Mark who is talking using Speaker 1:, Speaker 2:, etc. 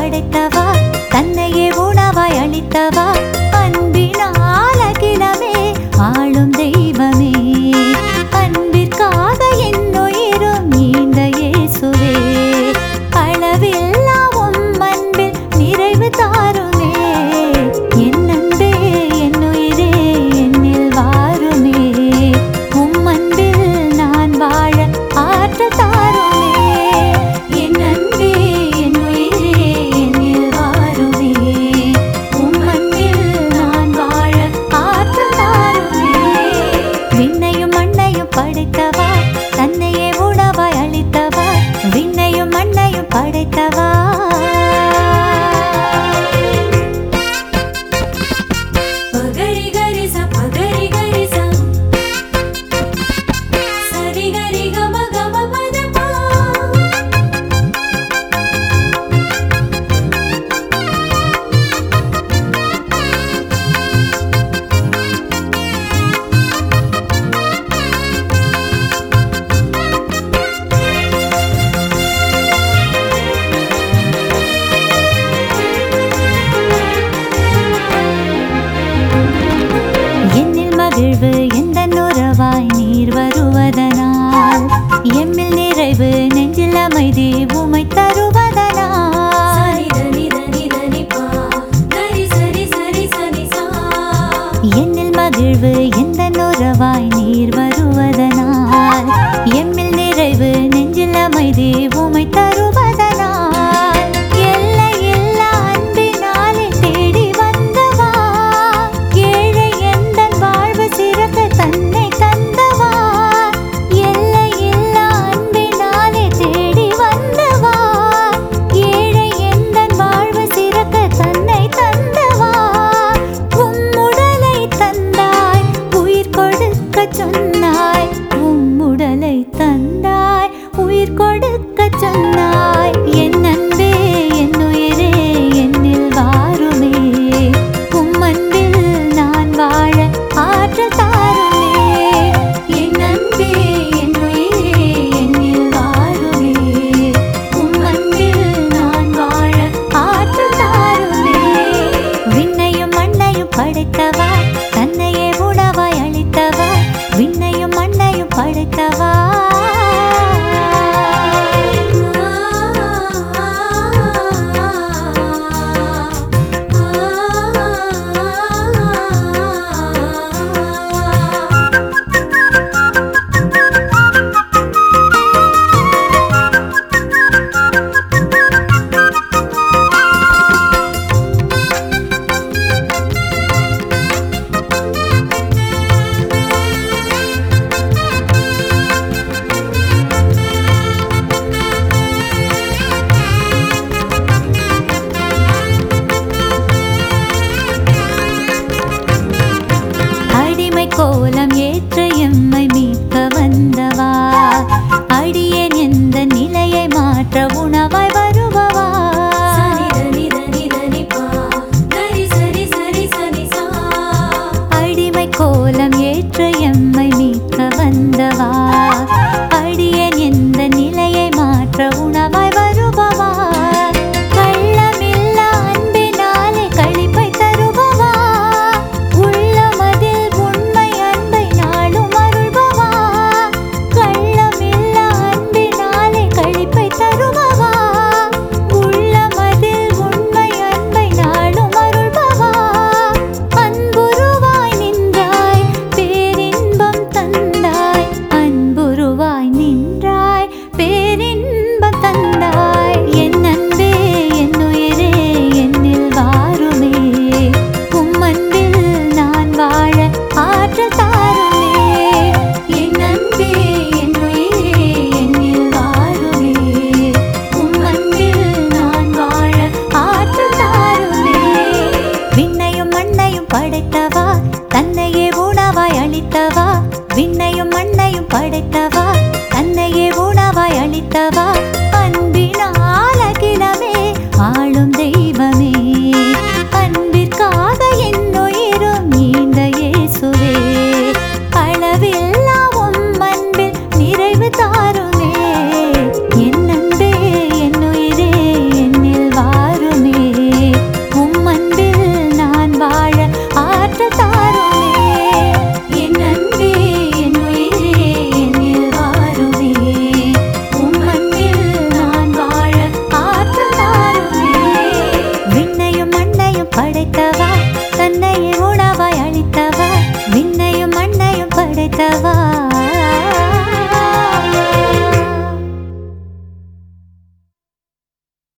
Speaker 1: படைத்தவா தன்னையே உணவாய் அளித்தவா அன்பினால் அகிலமே ஆளும் தெய்வமே அன்பிற்காக என் உயிரும் நீண்ட இயேசுவே அளவில்லா உம் அன்பில் நிறைவு தாருமே என் அன்பே என் உயிரே என்னில் வாருமே உம் அன்பில் நான் வாழ ஆற்றல் தாருமே என் அன்பே என் உயிரே என்னில் வாருமே உம் அன்பில் நான் வாழ ஆற்றல் தாருமே விண்ணையும் மண்ணையும் படைத்தவா தன்னையே உணவாய் அளித்தவா விண்ணையும் மண்ணையும் படைத்தவா
Speaker 2: பகரி கரி ச பகரி கரி ச சரி கரி கம கம பத பா
Speaker 1: என்னில் மகிழ்வு எந்த உறவாய் நீர் வருவதனால் எம்மில் நிறைவு நெஞ்சில் அமைதி உமை தருவதனால்
Speaker 2: சரி தனி தனி தனி பா கரி சரி சரி சனி சா
Speaker 1: என்னில் மகிழ்வு எந்த உறவாய் நீர் வருவதனால் எம்மில் நிறைவு நெஞ்சில் அமைதி உமை தருவதனால் எல்லையில்லா அன்பினாலே தேடி வந்தவா ஏழை எந்தன் வாழ்வு சிறக்க தன்னை தந்தவா எல்லையில்லா அன்பினாலே தேடி வந்தவா ஏழை எந்தன் வாழ்வு சிறக்க தன்னை தந்தவா உம்முடலை தந்தாய் உயிர் கொடுக்க சொன்னாய் உம்முடலை தந்தாய் உயிர் கொடுக்க சொன்னாய் என் அன்பே என் உயிரே என்னில் வாருமே உம் அன்பில் நான் வாழ ஆற்றல் தாருமே என் அன்பே என் உயிரே என்னில் வாருமே உம் அன்பில் நான் வாழ ஆற்றல் தாருமே விண்ணையும் மண்ணையும் படைத்தவா தன்னையே உணவாய் அளித்தவா விண்ணையும் மண்ணையும் படைத்தவா அடிமை கோலம் ஏற்ற எம்மை மீட்க வந்தவா அடியேன் எந்த நிலையை மாற்ற உணவாய் வருபவா
Speaker 2: சரி தனி தனி தனி பா கரி சரி சரி சனி சா
Speaker 1: அடிமை கோலம் ஏற்ற எம்மை மீட்க வந்தவா அடியேன் எந்த நிலையை மாற்ற உணவாய் வருபவா கள்ளமில்லா அன்பினாலே களிப்பை தருபவா உள்ளமதில் உண்மை அன்பை நாளும் அருள்பவா கள்ளமில்லா அன்பினாலே களிப்பை தருபவா உள்ளமதில் உண்மை அன்பை நாளும் அருள்பவா அன்புருவாய் நின்றாய் பேரின்பம் தந்தாய் அன்புருவாய் நின்றாய் பேரின்பம் தந்தாய் என் அன்பே என் உயிரே என்னில் வாருமே உம் அன்பில் நான் வாழ ஆற்றல் தாருமே என் அன்பே என் உயிரே என்னில் வாருமே உம் அன்பில் நான் வாழ ஆற்றல் தாருமே விண்ணையும் மண்ணையும் படைத்தவா தன்னையே உணவாய் அளித்தவா விண்ணையும் மண்ணையும் படைத்தவா தன்னையே உணவாய் அளித்தவா அன்பினால் அகிலமே ஆளும் தெய்வமே அன்பிற்காக என் உயிரும் நீண்ட இயேசுவே அளவில்லா உம் அன்பில் நிறைவு தாருமே என் அன்பே என் உயிரே என்னில் வாருமே என்னையும் படைத்தவா